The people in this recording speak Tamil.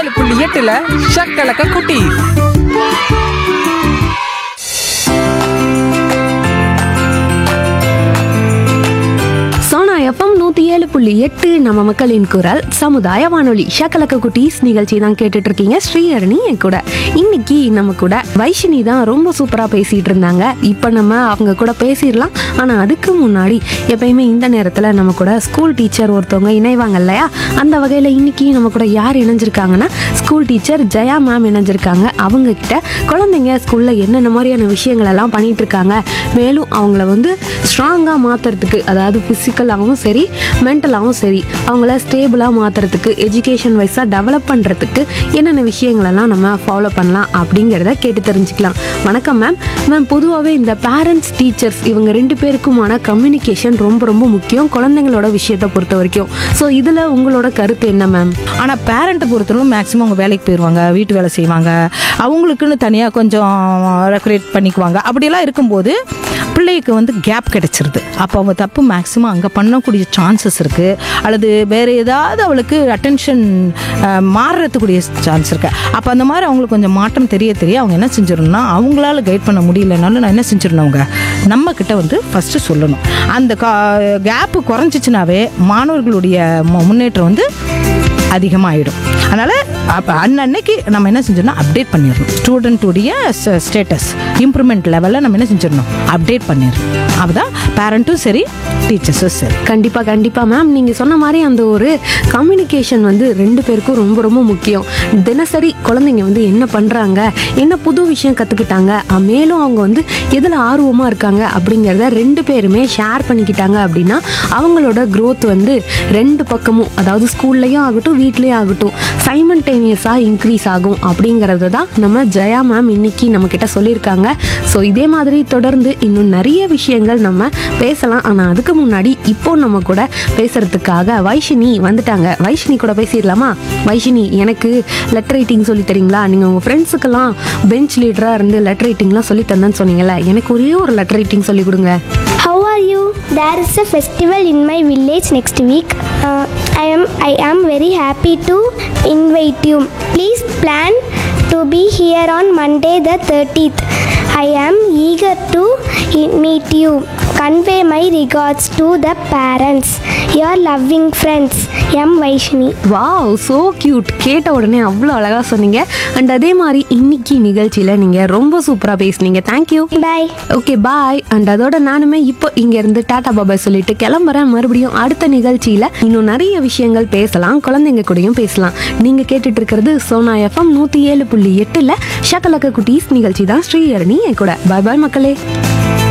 ஏழு புள்ளி எட்டுல ஷக்கலக்க குட்டி சோனா எஃப்எம் நூத்தி ஏழு புள்ளி எட்டு நம்ம மக்களின் குரல் சமுதாய வானொலி ஷக்கலக்க குட்டீஸ் நிகழ்ச்சி தான் கேட்டுட்டு இருக்கீங்க ஸ்ரீஹரணி என் கூட இன்னைக்கு நம்ம கூட வைஷினி தான் ரொம்ப சூப்பரா பேசிட்டு இருந்தாங்க இப்போ நம்ம அவங்க கூட பேசிடலாம் ஆனா அதுக்கு முன்னாடி எப்பயுமே இந்த நேரத்துல நம்ம கூட ஸ்கூல் டீச்சர் ஒருத்தவங்க இணைவாங்க இல்லையா அந்த வகையில இன்னைக்கு நம்ம கூட யார் இணைஞ்சிருக்காங்கன்னா ஸ்கூல் டீச்சர் ஜெயா மேம் இணைஞ்சிருக்காங்க அவங்க கிட்ட குழந்தைங்க ஸ்கூல்ல என்னென்ன மாதிரியான விஷயங்கள் எல்லாம் பண்ணிட்டு இருக்காங்க மேலும் அவங்கள வந்து ஸ்ட்ராங்காக மாற்றுறதுக்கு அதாவது ஃபிசிக்கலாகவும் சரி மென்டலாகவும் சரி அவங்கள ஸ்டேபிளாக மாற்றுறதுக்கு எஜுகேஷன் வைஸாக டெவலப் பண்ணுறதுக்கு என்னென்ன விஷயங்களெல்லாம் நம்ம ஃபாலோ பண்ணலாம் அப்படிங்கிறத கேட்டு தெரிஞ்சுக்கலாம் வணக்கம் மேம் மேம் பொதுவாகவே இந்த பேரண்ட்ஸ் டீச்சர்ஸ் இவங்க ரெண்டு பேருக்குமான கம்யூனிகேஷன் ரொம்ப ரொம்ப முக்கியம் குழந்தைங்களோட விஷயத்தை பொறுத்த வரைக்கும் ஸோ இதில் உங்களோட கருத்து என்ன மேம் ஆனால் பேரண்ட்டை பொறுத்தவரைக்கும் மேக்ஸிமம் அவங்க வேலைக்கு போயிடுவாங்க வீட்டு வேலை செய்வாங்க அவங்களுக்குன்னு தனியாக கொஞ்சம் ரெக்குரேட் பண்ணிக்குவாங்க அப்படியெல்லாம் இருக்கும்போது பிள்ளைக்கு வந்து கேப் கிடைச்சிருது அப்போ அவங்க தப்பு மேக்ஸிமம் அங்கே பண்ணக்கூடிய சான்சஸ் இருக்குது அல்லது வேறு ஏதாவது அவளுக்கு அட்டென்ஷன் மாறுறதுக்குரிய சான்ஸ் இருக்குது அப்போ அந்த மாதிரி அவங்களுக்கு கொஞ்சம் மாற்றம் தெரிய தெரிய அவங்க என்ன செஞ்சிடணும்னா அவங்களால கைட் பண்ண முடியலனாலும் நான் என்ன செஞ்சிடணும் அவங்க நம்ம கிட்ட வந்து ஃபஸ்ட்டு சொல்லணும் அந்த கேப்பு குறைஞ்சிச்சுனாவே மாணவர்களுடைய மு- முன்னேற்றம் வந்து அதிகமாகிடும் அதனால் அப்போ அன்னன்னைக்கு நம்ம என்ன செஞ்சிடணும் அப்டேட் பண்ணிடணும் ஸ்டூடெண்ட்டுடைய ஸ்டேட்டஸ் இம்ப்ரூவ்மெண்ட் லெவலில் நம்ம என்ன செஞ்சிடணும் அப்டேட் பண்ணிடணும் அப்பதான் பேரண்ட்டும் சரி டீச்சர்ஸும் சரி கண்டிப்பாக கண்டிப்பாக மேம் நீங்கள் சொன்ன மாதிரி அந்த ஒரு கம்யூனிகேஷன் வந்து ரெண்டு பேருக்கும் ரொம்ப ரொம்ப முக்கியம் தினசரி குழந்தைங்க வந்து என்ன பண்ணுறாங்க என்ன புது விஷயம் கற்றுக்கிட்டாங்க மேலும் அவங்க வந்து எதில் ஆர்வமாக இருக்காங்க அப்படிங்கிறத ரெண்டு பேருமே ஷேர் பண்ணிக்கிட்டாங்க அப்படின்னா அவங்களோட growth வந்து ரெண்டு பக்கமும் அதாவது ஸ்கூல்லையும் ஆகட்டும் வீட்லேயும் ஆகட்டும் சைமன்டேனியஸாக இன்க்ரீஸ் ஆகும் அப்படிங்கிறது தான் நம்ம ஜெயா மேம் இன்னைக்கு நம்மக்கிட்ட சொல்லியிருக்காங்க ஸோ இதே மாதிரி தொடர்ந்து இன்னும் நிறைய விஷயங்கள் நம்ம பேசலாம் ஆனால் அதுக்கு முன்னாடி இப்போ நம்ம கூட பேசுறதுக்காக வைஷினி வந்துட்டாங்க வைஷினி கூட பேசிடலாமா வைஷினி எனக்கு லெட்டர் ரைட்டிங் சொல்லி தரீங்களா நீங்கள் உங்கள் ஃப்ரெண்ட்ஸுக்கெல்லாம் பெஞ்ச் லீடராக இருந்து லெட்டர் ரைட்டிங்லாம் சொல்லி தந்தேன்னு சொன்னீங்கல்ல எனக்கு ஒரே ஒரு லெட்டர் ரைட்டிங் சொல்லி கொடுங்க How are you? There is a festival in my village next week. Uh, I am I am very happy to invite you. Please plan to be here on Monday the 30th. I am eager to i- meet you. Convey my regards to the parents. Your loving friends, M. Vaishni. Wow so cute கேட்ட உடனே அவ்வளோ அழகாக சொன்னீங்க அண்ட் அதே மாதிரி இன்னைக்கு நிகழ்ச்சியில் நீங்கள் ரொம்ப சூப்பராக பேசுனீங்க thank you Bye. Okay bye and அதோட நானுமே இப்போ இங்க இருந்து டாடா பாபாய் சொல்லிட்டு கிளம்புறேன் மறுபடியும் அடுத்த நிகழ்ச்சியில இன்னும் நிறைய விஷயங்கள் பேசலாம் குழந்தைங்க கூடயும் பேசலாம் நீங்க கேட்டுட்டு இருக்கிறது சோனா எஃப்எம் நூத்தி ஏழு புள்ளி எட்டுல ஷக்கலக்க குட்டீஸ் நிகழ்ச்சி தான் ஸ்ரீஹரணி என் கூட பாய் பாய் மக்களே